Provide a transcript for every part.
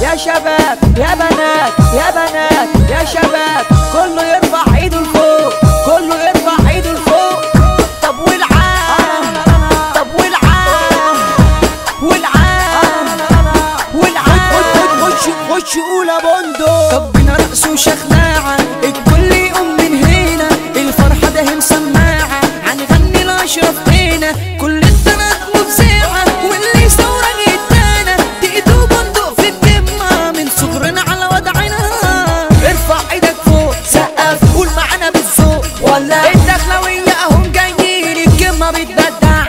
يا شباب يا بنات يا بنات يا شباب كله يرفع ايده لفوق كله يرفع ايده لفوق طب والعام طب والعام والعام والعام خش خش قول يا بندق طبنا رقص وشخلاعة الكل يقوم من هنا الفرحة ده مسماعة هنغني لأشرف هنا كل البنات مفزعة واللي يصورك يتانا تقدو بندق في الدمة من صغرنا على وضعنا ارفع ايدك فوق سقف قول معانا بالذوق ولا الدخلوية اهم جايين الكلمة بتبدع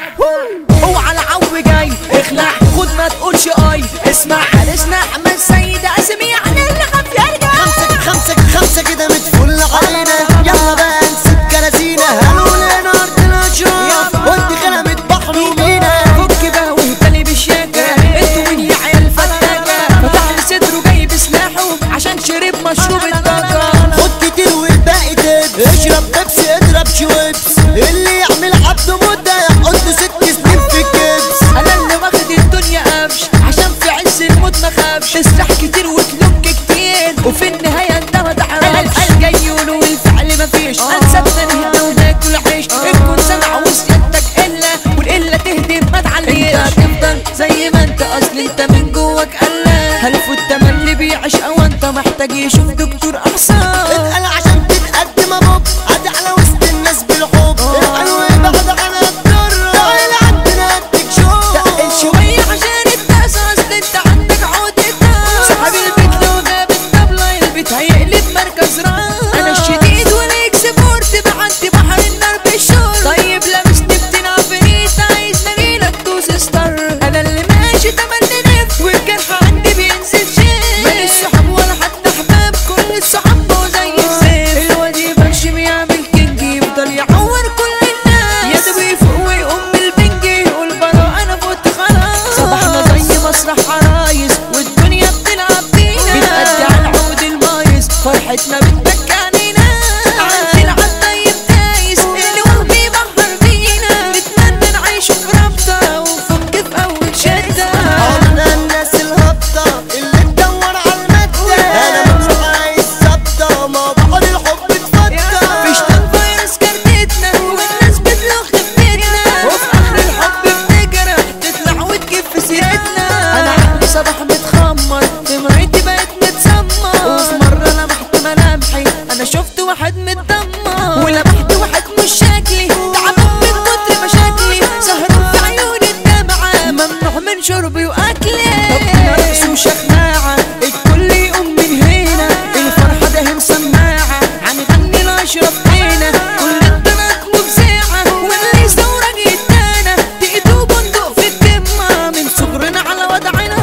اوعى العو جاي اخلع خد ما تقولش اي اسمع عرسنا احمد سيد اسمي يعني اللي خاف يرجع خمسة خمسة خمسة كده متفل علينا يلا بقى نسيب كراسينا هلو لنا ارض الاشراف ودي خلمت بحر ومينا فك بقى واهتلي بالشياكة انتوا مين يا عيال فتاكة فتح لي صدره جايب سلاحه عشان شرب مشروب الطاقة خد كتير والباقي تبس اشرب بيبسي اضرب شويبس اللي يعمل عبده مدة يحط ست سنين في الكبس انا اللي واخد الدنيا قفش عشان في عز الموت ما خافش تسرح كتير وتلوك كتير وفي النهاية انت ما تعرفش الجاي يقولوا والفعل ما فيش انسبنا نهدى وناكل عيش الكون سمع وسيادتك الا والقلة تهدم ما تعليش انت هتفضل زي ما انت اصل انت من جواك قلة هلف التملي بيعيش او انت محتاج يشوف دكتور اعصاب اتقل عشان تتقدم ابوب عدي على وسط الناس بالحب الحلو بعد عن الضر تعال عندنا اديك شوق تقل شوية عشان الناس اصل انت عندك عقدة صاحب البيت لو غاب الطبلة البيت هيقلب مركز راس انا الشديد والاكسبورت بعدي بحر النار بالشور طيب لابسني بتنع فريد عايز نجيلك دوس ستار انا اللي ماشي تملي نف والجرح عندي بينزل شيء ماليش صحاب ولا حتى احباب كل الصحاب بقوا زي الزيت الواد يمشي بيعمل كينج يفضل يعور كل الناس يا ده بيفوق ويقوم بالبنج يقول براء انا فوت خلاص صباحنا زي مسرح عرايس والدنيا بتلعب بينا بنأدي على العود المايس فرحتنا بتبكى علينا عندي العد طيب دايس اللي وهو بيبحر بينا نتمنى نعيش في رابطة ونفك في أول شدة عمرنا الناس الهبطة اللي تدور على المادة انا مش عايز ثابتة ما بحر الحب اتفتح فيش فيروس كارتتنا والناس بتلوخ في بيتنا وفي اخر الحب بتجرح تطلع وتجيب في سيرتنا انا عقلي صباح متخمر دمعتي بقت متسمر وفي مرة لمحت ملامحي انا شفت واحد متدمر ولمحت واحد مش شكلي تعبان من كتر مشاكلي سهران في عيوني الدمعة ممنوع من شربي واكلي طب رقص وشخناعة الكل يقوم من هنا الفرحة ده مسماعة هنغني لأشرف هنا كل البنات مفزعة واللي يصورك يتانا تقدو بندق في الدمة من صغرنا على وضعنا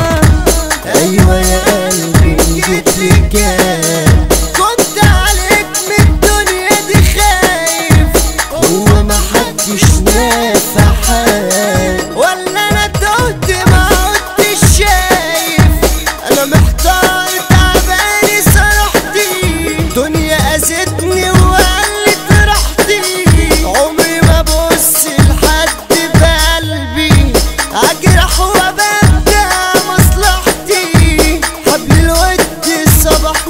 ايوه يا قلبي جيت لك كنت عليك من الدنيا دي خايف هو ما حدش نافع حال ولا انا تهت ما عدتش شايف انا محتار تعبان سرحتي دنيا اذتني وقلت راحتي عمري ما ابص لحد بقلبي اجرح وابدع مصلحتي حبل الود الصبح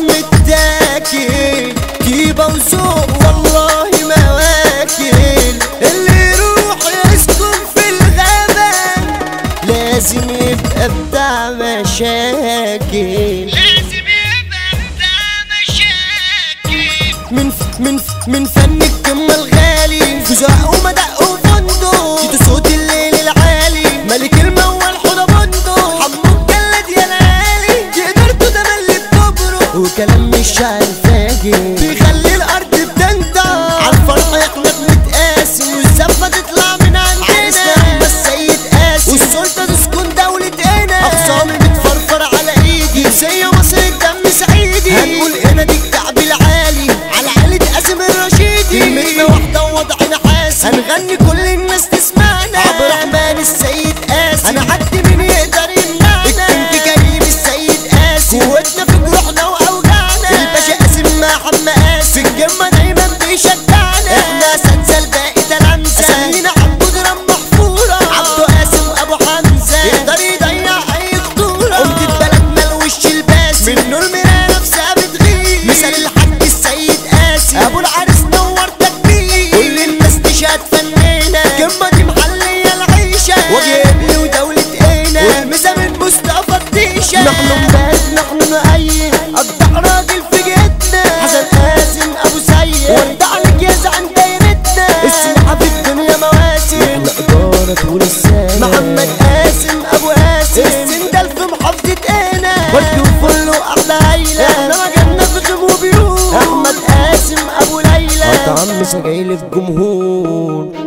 متاكل جيبه وذوق والله ما واكل اللي يروح يسكن في الغابة لازم يبقى بتاع مشاكل لازم يبقى بتاع مشاكل من ف... من ف... من فن الكم الغالي فزاق ومدق وفندق جيت صوت الليل العالي ملك المول حوضة بندق حمو الجلد يا ليالي قدرتوا ده ملي بكبره وكلام مش عالفاجر بيخلي الارض بتنطق عالفرح يخلق متقاسم والزفة تطلع من عندنا بس السيد قاسم والسلطة تسكن دولة هنا اقسامي بتفرفر على ايدي زي مصر الدم سعيدي هنقول هنا دي الكعب العالي على عالة قاسم الرشيدي كلمتنا واحدة ووضعنا حاسم هنغني كل الناس تسمعنا عبد الرحمن السيد قاسم انا عدي مين يقدر يمنعنا الكنج كريم السيد قاسم قوتنا في جروحنا واوجاعنا الباشا قاسم مع حماد هنا كمة دي محلية العيشة وجه ابني ودولة اينا والمسا من مصطفى الديشة نحن مبات نحن نقيم اقطع راجل في جيتنا حسن قاسم ابو سيد ودع لك يا زعم دايرتنا السمعة في الدنيا مواسم احنا ادارة طول السنة محمد قاسم ابو قاسم السندل في محافظة اينا ودي وفلو احلى عيلة احنا مجالنا في غيم وبيوت احمد قاسم ابو ليلى عم سجايل الجمهور